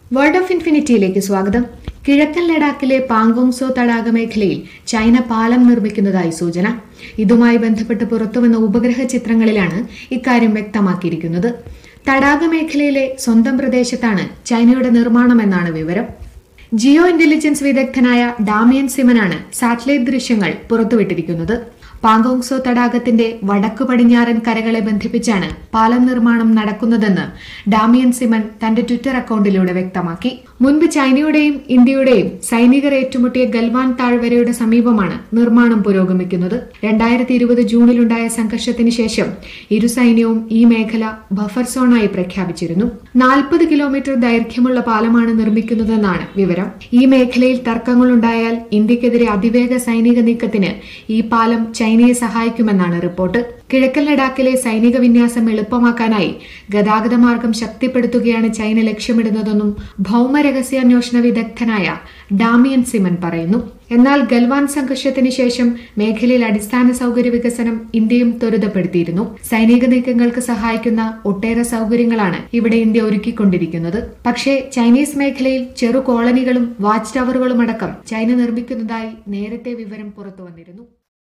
world of ഇൻഫിനിറ്റിയിലേക്ക് സ്വാഗതം കിഴക്കൻ ലഡാക്കിലെ പാങ്കോങ്സോ തടാക മേഖലയിൽ ചൈന പാലം നിർമ്മിക്കുന്നതായി സൂചന ഇതുമായി ബന്ധപ്പെട്ട് പുറത്തുവന്ന ഉപഗ്രഹ ചിത്രങ്ങളിലാണ് ഇക്കാര്യം വ്യക്തമാക്കിയിരിക്കുന്നത് തടാക മേഖലയിലെ സ്വന്തം പ്രദേശത്താണ് ചൈനയുടെ നിർമ്മാണമെന്നാണ് വിവരം ജിയോ ഇന്റലിജൻസ് വിദഗ്ധനായ ഡാമിയൻ സിമനാണ് സാറ്റലൈറ്റ് ദൃശ്യങ്ങൾ പുറത്തുവിട്ടിരിക്കുന്നത് പാങ്കോങ്സോ തടാകത്തിന്റെ വടക്കു പടിഞ്ഞാറൻ കരകളെ ബന്ധിപ്പിച്ചാണ് പാലം നിർമ്മാണം നടക്കുന്നതെന്ന് ഡാമിയൻ സിമൻ തന്റെ ട്വിറ്റർ അക്കൌണ്ടിലൂടെ വ്യക്തമാക്കി മുൻപ് ചൈനയുടെയും ഇന്ത്യയുടെയും സൈനികർ ഏറ്റുമുട്ടിയ ഗൽവാൻ താഴ്വരയുടെ സമീപമാണ് നിർമ്മാണം പുരോഗമിക്കുന്നത് രണ്ടായിരത്തി ഇരുപത് ജൂണിലുണ്ടായ സംഘർഷത്തിന് ശേഷം ഇരു സൈന്യവും ഈ മേഖല ബഫർ സോണായി പ്രഖ്യാപിച്ചിരുന്നു നാൽപ്പത് കിലോമീറ്റർ ദൈർഘ്യമുള്ള പാലമാണ് നിർമ്മിക്കുന്നതെന്നാണ് വിവരം ഈ മേഖലയിൽ തർക്കങ്ങളുണ്ടായാൽ ഇന്ത്യക്കെതിരെ അതിവേഗ സൈനിക നീക്കത്തിന് ഈ പാലം ചൈനയെ സഹായിക്കുമെന്നാണ് റിപ്പോർട്ട് കിഴക്കൻ ലഡാക്കിലെ സൈനിക വിന്യാസം എളുപ്പമാക്കാനായി ഗതാഗത മാർഗം ശക്തിപ്പെടുത്തുകയാണ് ചൈന ലക്ഷ്യമിടുന്നതെന്നും ഭൗമ രഹസ്യാന്വേഷണ വിദഗ്ധനായ ഡാമിയൻ സിമൻ പറയുന്നു എന്നാൽ ഗൽവാൻ സംഘർഷത്തിന് ശേഷം മേഖലയിൽ അടിസ്ഥാന സൗകര്യ വികസനം ഇന്ത്യയും ത്വരിതപ്പെടുത്തിയിരുന്നു സൈനിക നീക്കങ്ങൾക്ക് സഹായിക്കുന്ന ഒട്ടേറെ സൗകര്യങ്ങളാണ് ഇവിടെ ഇന്ത്യ ഒരുക്കിക്കൊണ്ടിരിക്കുന്നത് പക്ഷേ ചൈനീസ് മേഖലയിൽ ചെറു കോളനികളും വാച്ച് ടവറുകളും അടക്കം ചൈന നിർമ്മിക്കുന്നതായി നേരത്തെ വിവരം പുറത്തുവന്നിരുന്നു